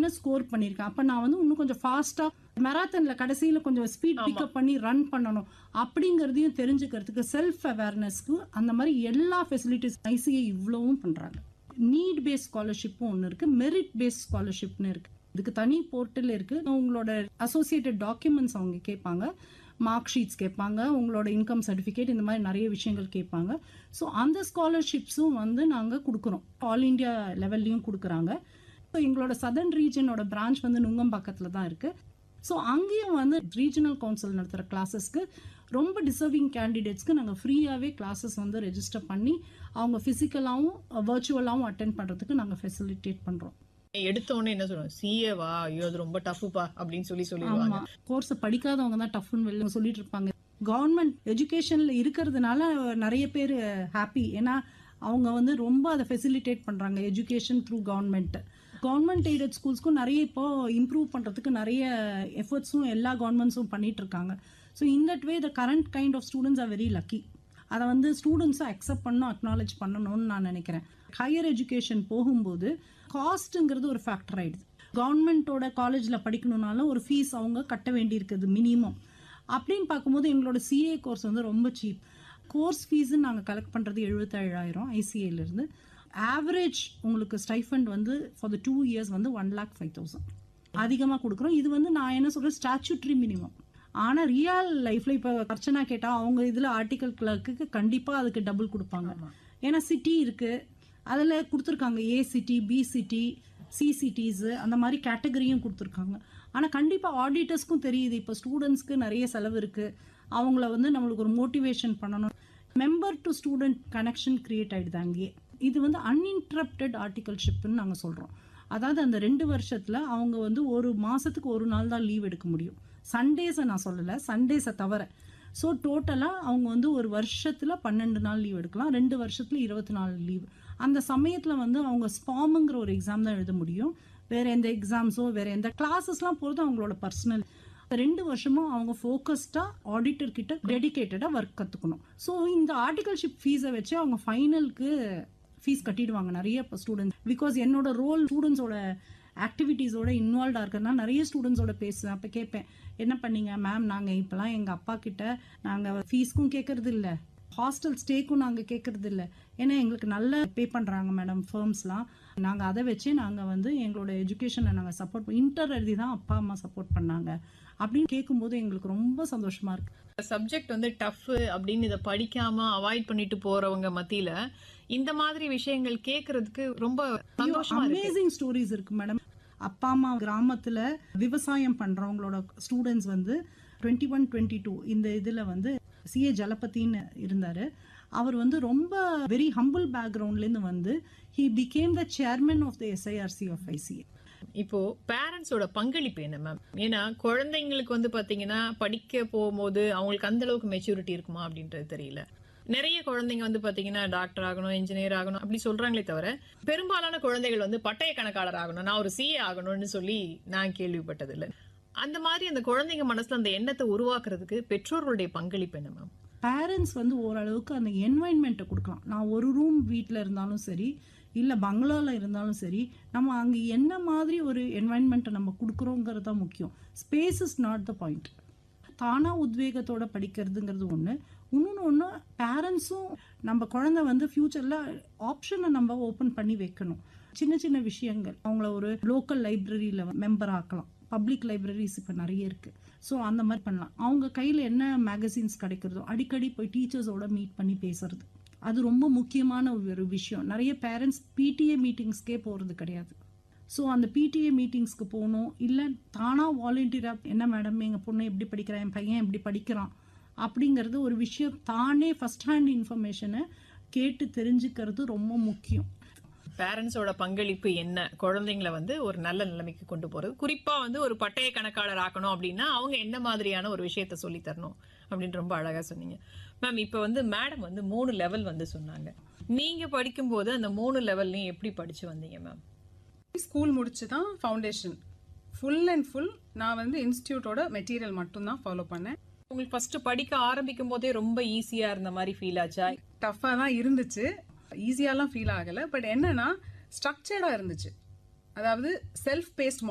என்ன ஸ்கோர் பண்ணியிருக்கேன் அப்போ நான் வந்து இன்னும் கொஞ்சம் ஃபாஸ்ட்டாக மெராத்தனில் கடைசியில் கொஞ்சம் ஸ்பீட் பிக்கப் பண்ணி ரன் பண்ணணும் அப்படிங்கிறதையும் தெரிஞ்சுக்கிறதுக்கு செல்ஃப் அவேர்னஸ்க்கு அந்த மாதிரி எல்லா ஃபெசிலிட்டிஸ் ஐசிஐ இவ்வளவும் பண்ணுறாங்க நீட் பேஸ்ட் ஸ்காலர்ஷிப்பும் ஒன்று இருக்குது மெரிட் பேஸ்ட் ஸ்காலர்ஷிப்னு இருக்குது இதுக்கு தனி போர்ட்டல் இருக்குது உங்களோட அசோசியேட்டட் டாக்குமெண்ட்ஸ் அவங்க கேட்பாங்க மார்க் ஷீட்ஸ் கேட்பாங்க உங்களோட இன்கம் சர்டிஃபிகேட் இந்த மாதிரி நிறைய விஷயங்கள் கேட்பாங்க ஸோ அந்த ஸ்காலர்ஷிப்ஸும் வந்து நாங்கள் கொடுக்குறோம் ஆல் இண்டியா லெவல்லையும் கொடுக்குறாங்க ஸோ எங்களோட சதர்ன் ரீஜனோட பிரான்ச் வந்து நுங்கம்பாக்கத்தில் தான் இருக்குது ஸோ அங்கேயும் வந்து ரீஜனல் கவுன்சில் நடத்துகிற கிளாஸஸ்க்கு ரொம்ப டிசர்விங் கேண்டிடேட்ஸ்க்கு நாங்கள் ஃப்ரீயாகவே கிளாஸஸ் வந்து ரெஜிஸ்டர் பண்ணி அவங்க ஃபிசிக்கலாகவும் வர்ச்சுவலாகவும் அட்டென்ட் பண்ணுறதுக்கு நாங்கள் ஃபெசிலிட்டேட் பண்ணுறோம் எடுத்த உடனே என்ன சொல்லுவாங்க சிஏவா ஐயோ அது ரொம்ப டஃப்புப்பா அப்படின்னு சொல்லி சொல்லிடுவாங்க ஆமா கோர்ஸை படிக்காதவங்க தான் டஃப்னு வெளில சொல்லிட்டு இருப்பாங்க கவர்மெண்ட் எஜுகேஷன்ல இருக்கிறதுனால நிறைய பேர் ஹாப்பி ஏன்னா அவங்க வந்து ரொம்ப அதை ஃபெசிலிட்டேட் பண்றாங்க education through government government aided ஸ்கூல்ஸ்க்கும் நிறைய இப்போ இம்ப்ரூவ் பண்றதுக்கு நிறைய எஃபர்ட்ஸும் எல்லா கவர்மெண்ட்ஸும் பண்ணிட்டு இருக்காங்க so in that way the current kind of students are very lucky அதை வந்து ஸ்டூடெண்ட்ஸை அக்செப்ட் பண்ணணும் அக்னாலேஜ் பண்ணணும்னு நான் நினைக்கிறேன் ஹையர் எஜுகேஷன் போகும்போது காஸ்ட்டுங்கிறது ஒரு ஃபேக்டர் ஆயிடுது கவர்மெண்ட்டோட காலேஜில் படிக்கணும்னாலும் ஒரு ஃபீஸ் அவங்க கட்ட வேண்டியிருக்குது மினிமம் அப்படின்னு பார்க்கும்போது எங்களோட சிஏ கோர்ஸ் வந்து ரொம்ப சீப் கோர்ஸ் ஃபீஸு நாங்கள் கலெக்ட் பண்ணுறது எழுபத்தேழாயிரம் ஐசிஏலேருந்து ஆவரேஜ் உங்களுக்கு ஸ்டைஃபண்ட் வந்து ஃபார் த டூ இயர்ஸ் வந்து ஒன் லேக் ஃபைவ் தௌசண்ட் அதிகமாக கொடுக்குறோம் இது வந்து நான் என்ன சொல்கிறேன் ஸ்டாச்சுட்ரி மினிமம் ஆனால் ரியல் லைஃப்பில் இப்போ அர்ச்சனா கேட்டால் அவங்க இதில் ஆர்டிக்கல் கிளர்க்கு கண்டிப்பாக அதுக்கு டபுள் கொடுப்பாங்க ஏன்னா சிட்டி இருக்குது அதில் கொடுத்துருக்காங்க A city B city C cities அந்த மாதிரி கேட்டகரியும் கொடுத்துருக்காங்க ஆனால் கண்டிப்பாக ஆடிட்டர்ஸ்க்கும் தெரியுது இப்போ ஸ்டூடெண்ட்ஸ்க்கு நிறைய செலவு இருக்குது அவங்கள வந்து நம்மளுக்கு ஒரு மோட்டிவேஷன் பண்ணணும் member to student connection create ஆகிடுது அங்கேயே இது வந்து அன்இன்டரப்டட் ஆர்டிகல்ஷிப்னு நாங்கள் சொல்கிறோம் அதாவது அந்த ரெண்டு வருஷத்தில் அவங்க வந்து ஒரு மாதத்துக்கு ஒரு நாள் தான் லீவ் எடுக்க முடியும் சண்டேஸை நான் சொல்லலை சண்டேஸை தவிர ஸோ டோட்டலாக அவங்க வந்து ஒரு வருஷத்தில் பன்னெண்டு நாள் லீவ் எடுக்கலாம் ரெண்டு வருஷத்தில் இருபத்தி நாலு லீவ் அந்த சமயத்தில் வந்து அவங்க ஸ்பாமுங்கிற ஒரு எக்ஸாம் தான் எழுத முடியும் வேற எந்த எக்ஸாம்ஸோ வேற எந்த கிளாஸஸ்லாம் போகிறது அவங்களோட பர்சனல் ரெண்டு வருஷமும் அவங்க ஃபோக்கஸ்டாக ஆடிட்டர் கிட்ட டெடிகேட்டடாக ஒர்க் கற்றுக்கணும் ஸோ இந்த ஆர்டிகல்ஷிப் ஃபீஸை வச்சு அவங்க ஃபைனலுக்கு ஃபீஸ் கட்டிடுவாங்க நிறைய இப்போ ஸ்டூடெண்ட்ஸ் பிகாஸ் என்னோட ரோல் ஸ்டூடெண்ட்ஸோட ஆக்டிவிட்டீஸோட இன்வால்வ்டாக இருக்கிறதுனா நிறைய ஸ்டூடெண்ட்ஸோட பேசுவேன் அப்போ கேட்பேன் என்ன பண்ணீங்க மேம் நாங்கள் இப்போலாம் எங்கள் அப்பா கிட்ட நாங்கள் ஃபீஸ்க்கும் கேட்கறது இல்லை ஹாஸ்டல் ஸ்டேக்கும் நாங்கள் கேட்கறது இல்லை ஏன்னா எங்களுக்கு நல்ல பே பண்ணுறாங்க மேடம் ஃபர்ம்ஸ்லாம் நாங்கள் அதை வச்சு நாங்கள் வந்து எங்களோட எஜுகேஷனை நாங்கள் சப்போர்ட் இன்டர் எழுதி தான் அப்பா அம்மா சப்போர்ட் பண்ணாங்க அப்படின்னு கேட்கும்போது எங்களுக்கு ரொம்ப சந்தோஷமா இருக்கு சப்ஜெக்ட் வந்து டஃப் அப்படின்னு இதை படிக்காம அவாய்ட் பண்ணிட்டு போறவங்க மத்தியில இந்த மாதிரி விஷயங்கள் கேக்குறதுக்கு ரொம்ப சந்தோஷமா இருக்கு அமேசிங் ஸ்டோரிஸ் இருக்கு மேடம் அப்பா அம்மா கிராமத்துல விவசாயம் பண்றவங்களோட ஸ்டூடெண்ட்ஸ் வந்து டுவெண்ட்டி ஒன் டுவெண்ட்டி டூ இந்த இதுல வந்து சிஏ ஜலபதின்னு இருந்தாரு அவர் வந்து ரொம்ப வெரி ஹம்பிள் பேக்ரவுண்ட்லேருந்து வந்து he became the chairman of the SIRC of ICAI இப்போ பேரண்ட்ஸோட பங்களிப்பு என்ன மேம் ஏன்னா குழந்தைங்களுக்கு வந்து பாத்தீங்கன்னா படிக்க போகும்போது அவங்களுக்கு அந்த அளவுக்கு மெச்சூரிட்டி இருக்குமா அப்படின்றது தெரியல நிறைய குழந்தைங்க வந்து பாத்தீங்கன்னா டாக்டர் ஆகணும் இன்ஜினியர் ஆகணும் அப்படி சொல்றாங்களே தவிர பெரும்பாலான குழந்தைகள் வந்து பட்டய கணக்காளர் ஆகணும் நான் ஒரு சிஏ ஆகணும்னு சொல்லி நான் கேள்விப்பட்டது இல்ல அந்த மாதிரி அந்த குழந்தைங்க மனசுல அந்த எண்ணத்தை உருவாக்குறதுக்கு பெற்றோர்களுடைய பங்களிப்பு என்ன மேம் பேரண்ட்ஸ் வந்து ஓரளவுக்கு அந்த என்வாயன்மெண்ட்டை கொடுக்கலாம் நான் ஒரு ரூம் வீட்டில் இருந்தாலும் சரி இல்லை பங்களாவில் இருந்தாலும் சரி நம்ம அங்கே என்ன மாதிரி ஒரு என்வாயன்மெண்ட்டை நம்ம கொடுக்குறோங்கிறது தான் முக்கியம் space is not the point தானாக உத்வேகத்தோட படிக்கிறதுங்கிறது ஒன்று இன்னொன்று ஒன்று பேரண்ட்ஸும் நம்ம குழந்தை வந்து ஃப்யூச்சரில் ஆப்ஷனை நம்ம ஓப்பன் பண்ணி வைக்கணும் சின்ன சின்ன விஷயங்கள் அவங்கள ஒரு லோக்கல் லைப்ரரியில் மெம்பர் ஆக்கலாம் பப்ளிக் லைப்ரரிஸ் இப்போ நிறைய இருக்குது ஸோ அந்த மாதிரி பண்ணலாம் அவங்க கையில் என்ன மேகசின்ஸ் கிடைக்கிறதோ அடிக்கடி போய் டீச்சர்ஸோட மீட் பண்ணி பேசுறது அது ரொம்ப முக்கியமான ஒரு விஷயம் நிறைய பேரண்ட்ஸ் பிடிஏ மீட்டிங்ஸ்க்கே போகிறது கிடையாது ஸோ அந்த பிடிஏ மீட்டிங்ஸ்க்கு போகணும் இல்லை தானாக வாலண்டியராக என்ன மேடம் எங்கள் பொண்ணு எப்படி படிக்கிறான் என் பையன் எப்படி படிக்கிறான் அப்படிங்கிறது ஒரு விஷயம் தானே ஃபஸ்ட் ஹேண்ட் இன்ஃபர்மேஷனை கேட்டு தெரிஞ்சுக்கிறது ரொம்ப முக்கியம் பேரண்ட்ஸோட பங்களிப்பு என்ன குழந்தைங்கள வந்து ஒரு நல்ல நிலைமைக்கு கொண்டு போறது குறிப்பா வந்து ஒரு பட்டய கணக்காளர் ஆக்கணும் அப்படின்னா அவங்க என்ன மாதிரியான ஒரு விஷயத்த சொல்லி தரணும் அப்படின்னு ரொம்ப அழகா சொன்னீங்க மேம் இப்ப வந்து மேடம் வந்து மூணு லெவல் வந்து சொன்னாங்க நீங்க படிக்கும்போது அந்த மூணு லெவல்லையும் எப்படி படிச்சு வந்தீங்க மேம் ஸ்கூல் முடிச்சு தான் ஃபவுண்டேஷன் ஃபுல் அண்ட் ஃபுல் நான் வந்து இன்ஸ்டியூட்டோட மெட்டீரியல் மட்டும்தான் ஃபாலோ பண்ணேன் உங்களுக்கு ஃபர்ஸ்ட் படிக்க ஆரம்பிக்கும் போதே ரொம்ப ஈஸியா இருந்த மாதிரி ஃபீல் ஆச்சா டஃப்பாக தான் இருந்துச்சு ஈஸியாலாம் ஃபீல் ஆகலை பட் என்னன்னா ஸ்ட்ரக்சர்டாக இருந்துச்சு அதாவது செல்ஃப் பேஸ்ட்